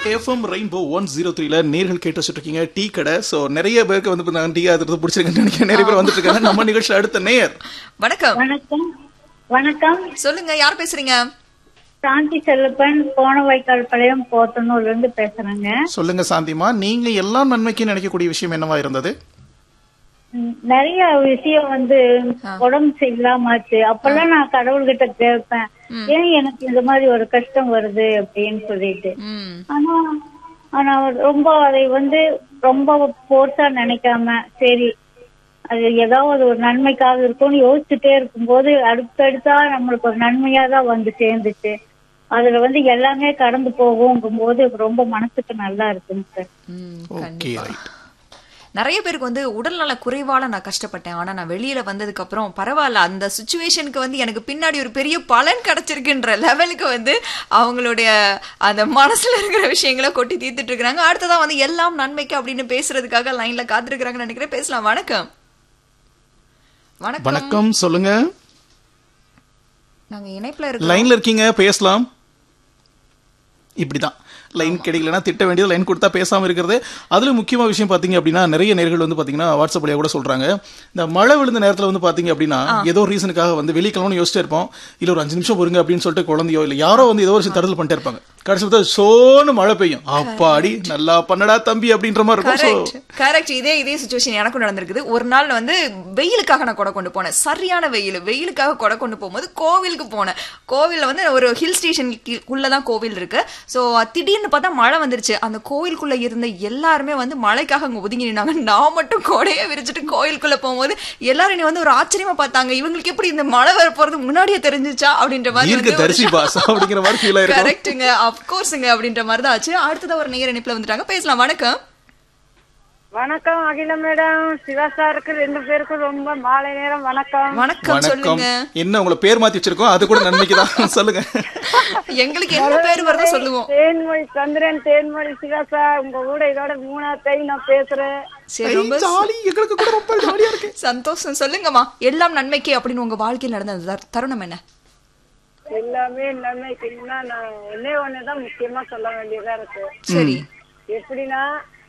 FM rainbow one zero த்ரீல நேர்கள் கேட்டு வச்சுட்டு இருக்கீங்க டீ கடை ஸோ நிறைய பேருக்கு வந்து இப்ப டீ ஆகிறது பிடிச்சிருக்குன்னு நினைக்கிறேன் நிறைய பேர் வந்துட்டு இருக்காங்க நம்ம நிகழ்ச்சியில் அடுத்த நேயர் வணக்கம் வணக்கம் வணக்கம் சொல்லுங்க யார் பேசுறீங்க சாந்தி செல்லப்பன் கோணவாய்க்கால் பாளையம் போத்தனூர்ல இருந்து பேசுறேங்க சொல்லுங்க சாந்திமா நீங்க எல்லாம் நன்மைக்கு நினைக்கக்கூடிய விஷயம் என்னவா இருந்தது ம், நிறைய விஷயம் வந்து உடம்பு சரியில்லாமாச்சு அப்பெல்லாம் நான் கடவுள்கிட்ட கேட்பேன் ஏன் எனக்கு இந்த மாதிரி ஒரு கஷ்டம் வருது அப்படின்னு சொல்லிட்டு ம் ஆனா ஆனா ரொம்ப அதை வந்து ரொம்ப போர்ஸா நினைக்காம சரி அது ஏதாவது ஒரு நன்மைக்காக இருக்கும்னு யோசிச்சுட்டே இருக்கும்போது அடுத்தடுத்தா நம்மளுக்கு ஒரு நன்மையா தான் வந்து சேர்ந்துச்சு அதுல வந்து எல்லாமே கடந்து போகுங்கும் போது ரொம்ப மனசுக்கு நல்லா இருக்குங்க சார் ம், ஓகே கண்டிப்பா ரைட் நிறைய பேருக்கு வந்து உடல்நல குறைவால நான் கஷ்டப்பட்டேன் ஆனா நான் வெளியில வந்ததுக்கு அப்புறம் பரவாயில்ல அந்த சுச்சுவேஷனுக்கு வந்து எனக்கு பின்னாடி ஒரு பெரிய பலன் கிடைச்சிருக்குன்ற லெவலுக்கு வந்து அவங்களுடைய அந்த மனசுல இருக்கிற விஷயங்களை கொட்டி தீர்த்துட்டு இருக்காங்க அடுத்ததா வந்து எல்லாம் நன்மைக்கு அப்படின்னு பேசுறதுக்காக லைன்ல காத்திருக்கிறாங்கன்னு நினைக்கிறேன் பேசலாம் வணக்கம் வணக்கம் வணக்கம் சொல்லுங்க நாங்க இணைப்புல இருக்கோம் லைன்ல இருக்கீங்க பேசலாம் இப்படிதான் லைன் கிடைக்கலனா திட்ட வேண்டியது லைன் கொடுத்தா பேசாம இருக்கிறது அதுல முக்கியமா விஷயம் பாத்தீங்க அப்படின்னா நிறைய நேர்கள் வந்து பாத்தீங்கன்னா வாட்ஸ்அப் வழியா கூட சொல்றாங்க இந்த மழை விழுந்த நேரத்துல வந்து பாத்தீங்க அப்படின்னா ஏதோ ஒரு ரீசனுக்காக வந்து வெளிக்கிழமை யோசிச்சிட்டு இருப்போம் இல்ல ஒரு அஞ்சு நிமிஷம் பொறுங்க அப்படின்னு சொல்லிட்டு குழந்தையோ இல்ல யாரோ வந்து ஏதோ ஒரு விஷயம் தடுதல் பண்ணிட்டே இருப்பாங்க கடைசியில் பார்த்தா சோன்னு மழை பெய்யும் அப்பாடி நல்லா பண்ணடா தம்பி அப்படின்ற மாதிரி இருக்கும் So, கரெக்ட் கரெக்ட் இதே இதே சுச்சுவேஷன் எனக்கும் நடந்திருக்குது ஒரு நாள் வந்து வெயிலுக்காக நான் கொடை கொண்டு போனேன் சரியான வெயில் வெயிலுக்காக கொடை கொண்டு போகும்போது கோவிலுக்கு போனேன் கோவில்ல வந்து ஒரு ஹில் ஸ்டேஷன் உள்ளதான் கோவில் இருக்கு சோ திடீர்னு பார்த்தா மழை வந்துருச்சு அந்த கோவிலுக்குள்ள இருந்த எல்லாருமே வந்து மழைக்காக அங்க ஒதுங்கி நின்னாங்க நான் மட்டும் கோடையே விரிச்சிட்டு கோயிலுக்குள்ள போகும்போது எல்லாரும் என்னை வந்து ஒரு ஆச்சரியமா பார்த்தாங்க இவங்களுக்கு எப்படி இந்த மழை வர போறது முன்னாடியே தெரிஞ்சுச்சா அப்படின்ற மாதிரி தீர்க்க வந்து ஒரு தரிசி பாஸ் அப்படிங்கிற மாதிரி ஃபீல் ஆயிருக்கும் கரெக்ட்டுங்க அப்கோர்ஸுங்க அப்படின்ற மாதிரி தான் ஆச்சு அடுத்ததா ஒரு நேர இணைப்புல வந்துட்டாங்க பேசலாம் வணக்கம் வணக்கம் அகில மேடம் சிவா சாருக்கு ரெண்டு பேருக்கும் ரொம்ப மாலை நேரம் வணக்கம் வணக்கம் வணக்கம் சொல்லுங்க என்ன உங்களை பேர் மாத்தி வச்சிருக்கோம் அது கூட நன்மைக்கு தான் சொல்லுங்க எங்களுக்கு என்ன பேர் வருதோ சொல்லுவோம் தேன்மொழி சந்திரன் தேன்மொழி சிவா சார் உங்க கூட இதோட மூணாவது டைம் நான் பேசுறேன் சரி ரொம்ப ஜாலி எங்களுக்கு கூட ரொம்ப ஜாலியா இருக்கு சந்தோஷம் சொல்லுங்கம்மா எல்லாம் நன்மைக்கு அப்படின்னு உங்க வாழ்க்கையில் நடந்த அந்த தரு- தருணம் என்ன எல்லாமே நன்மைக்குன்னா நான் ஒன்னே ஒண்ணுதான் முக்கியமா சொல்ல வேண்டியதா இருக்கு சரி எப்படின்னா